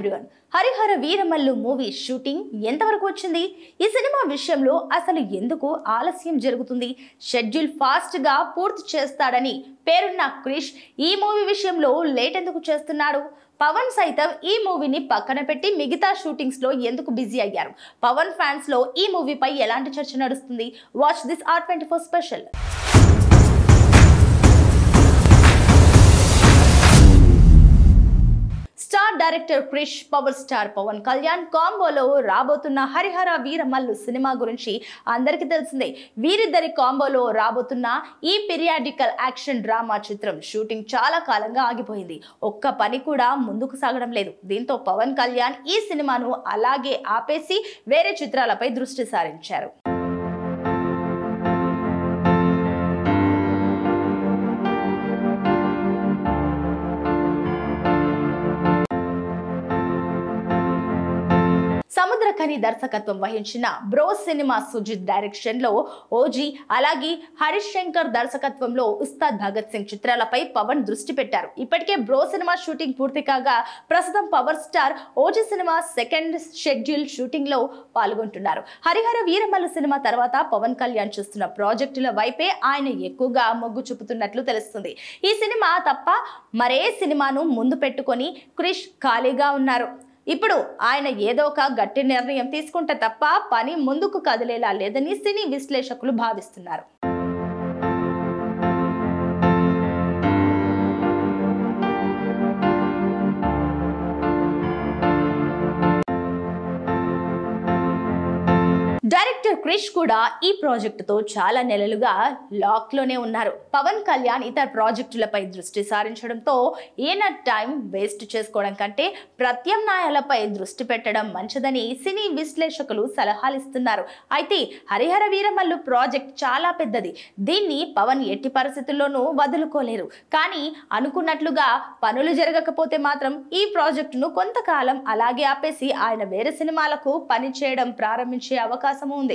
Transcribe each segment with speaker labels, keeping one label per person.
Speaker 1: everyone Harihara Veeramallu movie shooting ఎంతవరకు వచ్చింది ఈ సినిమా విషయంలో అసలు ఎందుకు ఆలస్యం జరుగుతుంది షెడ్యూల్ ఫాస్ట్ గా పూర్తి చేస్తాడని పేరున్న క్రిష్ ఈ మూవీ విషయంలో లేట్ ఎందుకు చేస్తున్నాడు పవన్ సైతం ఈ మూవీని పక్కన పెట్టి మిగతా షూటింగ్స్ లో ఎందుకు బిజీ అయ్యారు పవన్ ఫ్యాన్స్ లో ఈ మూవీపై ఎలాంటి చర్చ నడుస్తుంది watch this R twenty four special star director Krish power star Pawan Kalyan కాంబోలో రాబోతున్న హరిహర వీరమల్లు సినిమా గురించి అందరికీ తెలిసిందే వీరిద్దరి కాంబోలో రాబోతున్న ఈ పీరియాడికల్ యాక్షన్ డ్రామా చిత్రం షూటింగ్ చాలా కాలంగా ఆగిపోయింది ఒక్క పని కూడా ముందుకు సాగడం లేదు దీంతో పవన్ కళ్యాణ్ ఈ సినిమాను అలాగే ఆపేసి వేరే చిత్రాలపై దృష్టి సారించారు సముద్రఖని దర్శకత్వం వహించిన బ్రో సినిమా సుజిత్ డైరెక్షన్ లో ఓజీ అలాగే హరీష్ శంకర్ దర్శకత్వంలో ఉస్తాద్ భగత్ సింగ్ చిత్రాలపై పవన్ దృష్టి పెట్టారు ఇప్పటికే బ్రో సినిమా షూటింగ్ పూర్తి కాగా ప్రస్తుతం పవర్ స్టార్ ఓజీ సినిమా సెకండ్ షెడ్యూల్ షూటింగ్ లో పాల్గొంటున్నారు హరిహర వీరమల్లు సినిమా తర్వాత పవన్ కళ్యాణ్ చూస్తున్న ప్రాజెక్టుల వైపే ఆయన ఎక్కువగా మొగ్గు చూపుతున్నట్లు తెలుస్తుంది ఈ సినిమా తప్ప మరే సినిమాను ముందు పెట్టుకొని క్రిష్ ఖాళీగా ఉన్నారు ఇప్పుడు ఆయన ఏదో ఒక గట్టి నిర్ణయం తీసుకుంటే తప్ప పని ముందుకు కదిలేలా లేదని సినీ విశ్లేషకులు భావిస్తున్నారు డైరెక్టర్ క్రిష్ కూడా ఈ ప్రాజెక్టుతో చాలా నెలలుగా లాక్ లోనే ఉన్నారు పవన్ కళ్యాణ్ ఇతర ప్రాజెక్టులపై దృష్టి సారించడంతో ఈయన టైం వేస్ట్ చేసుకోవడం కంటే ప్రత్యామ్నాయాలపై దృష్టి పెట్టడం మంచిదని సినీ విశ్లేషకులు సలహాలు ఇస్తున్నారు అయితే హరిహర వీరమల్లు ప్రాజెక్ట్ చాలా పెద్దది దీన్ని పవన్ ఎట్టి పరిస్థితుల్లోనూ వదులుకోలేరు కానీ అనుకున్నట్లుగా పనులు జరగకపోతే మాత్రం ఈ ప్రాజెక్టును కొంతకాలం అలాగే ఆపేసి ఆయన వేరే సినిమాలకు పని చేయడం ప్రారంభించే అవకాశం ఉంది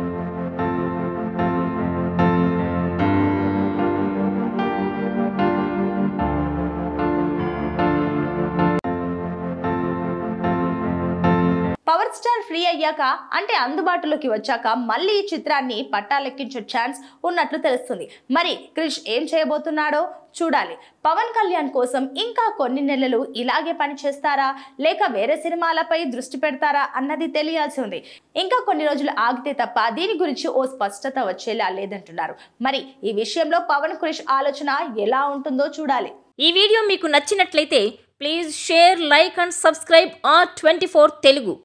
Speaker 1: పవర్ స్టార్ ఫ్రీ అయ్యాక అంటే అందుబాటులోకి వచ్చాక మళ్ళీ ఈ చిత్రాన్ని పట్టాలెక్కించే ఛాన్స్ ఉన్నట్లు తెలుస్తుంది మరి క్రిష్ ఏం చేయబోతున్నాడో చూడాలి పవన్ కళ్యాణ్ కోసం ఇంకా కొన్ని నెలలు ఇలాగే పని చేస్తారా లేక వేరే సినిమాలపై దృష్టి పెడతారా అన్నది తెలియాల్సి ఉంది ఇంకా కొన్ని రోజులు ఆగితే తప్ప దీని గురించి ఓ స్పష్టత వచ్చేలా లేదంటున్నారు మరి ఈ విషయంలో పవన్ క్రిష్ ఆలోచన ఎలా ఉంటుందో చూడాలి
Speaker 2: ఈ వీడియో మీకు నచ్చినట్లయితే please share like and subscribe R twenty four Telugu